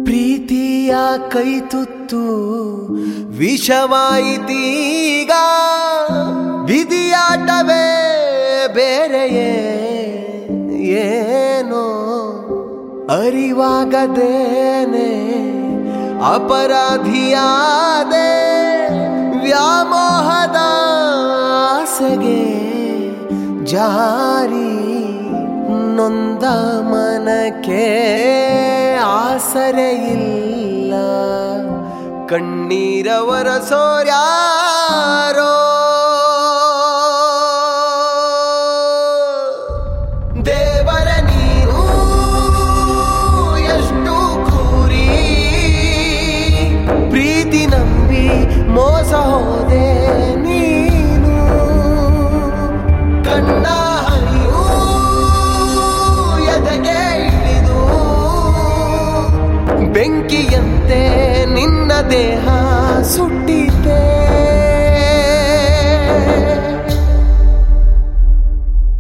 ಪ್ರೀತಿಯ ಕೈ ತುತ್ತು ವಿಷವಾಯಿತೀಗ ವಿಧಿಯಾಟವೇ ಬೇರೆಯೇ ಏನೋ ಅರಿವಾಗದೇನೆ ಅಪರಾಧಿಯಾದೆ ವ್ಯಾಮೋಹದ ಆಸೆಗೆ ಜಾರಿ ನೊಂದ ಮನಕ್ಕೆ ಆಸರೆ ಇಲ್ಲ ಕಣ್ಣೀರವರ ಸೋರ್ಯಾರೋ ದೇವರ ನೀರು ಎಷ್ಟು ಕೂರಿ ಪ್ರೀತಿ ನಂಬಿ ಮೋಸ ಹೋದೆ ನೀನು ಕಣ್ಣ ಹರಿಯು ಎದೆಗೆ ಇಳಿದು ಬೆಂಕಿಯಂತೆ ನಿನ್ನ ದೇಹ ಸುಟ್ಟಿತೆ